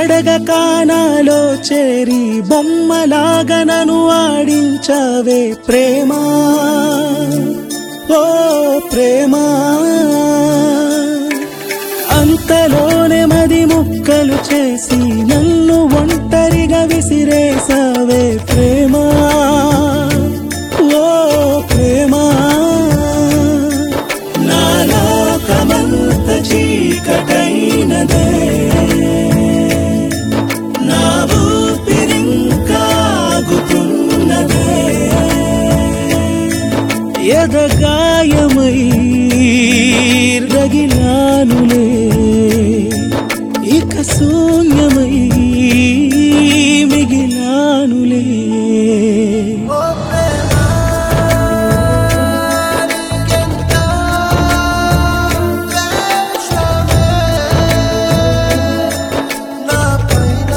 అడగ కానాలో చేరి బొమ్మలాగా నన్ను ఆడించవే ప్రేమ ఓ ప్రేమ అంతలోనే మది ముక్కలు చేసి నన్ను ఒంటరిగా విసిరేసావే ప్రేమ ఓ ప్రేమ నా లోకమంత చీకటైనదే నా ఊపిరింకాగుతున్నదే ఎదగాయమై రగిలానులే ఇక శూన్యమై మిగిలానులే ఓ ప్రేమ నీకెంత ద్వేషమే నా పైన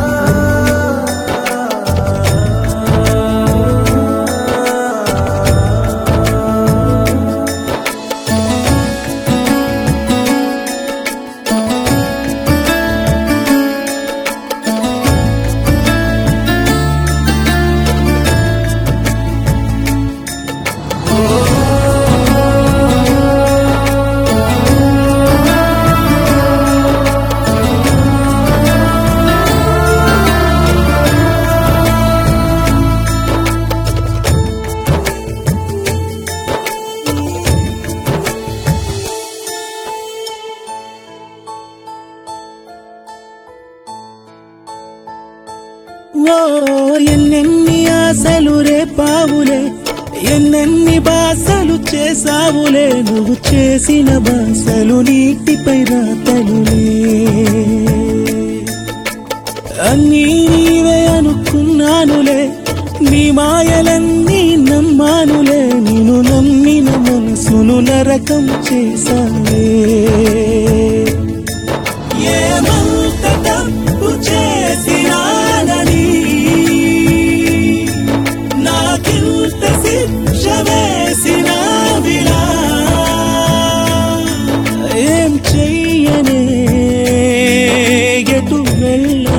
ఓ ఎన్నెన్ని ఆశలు రేపావులే ఎన్నెన్ని బాసలు చేసావులే నువ్వు చేసిన బాసలు నీటిపై రాతలులే అన్నీ నీవే అనుకున్నానులే నీ మాయలన్నీ నమ్మానులే నేను నమ్మిన మనసును నరకం చేశానులే ఏమంత తప్పు చేసినానని నాకింత శిక్ష వేసినావిలా ఏం చెయ్యనే ఎటు వెళ్ళ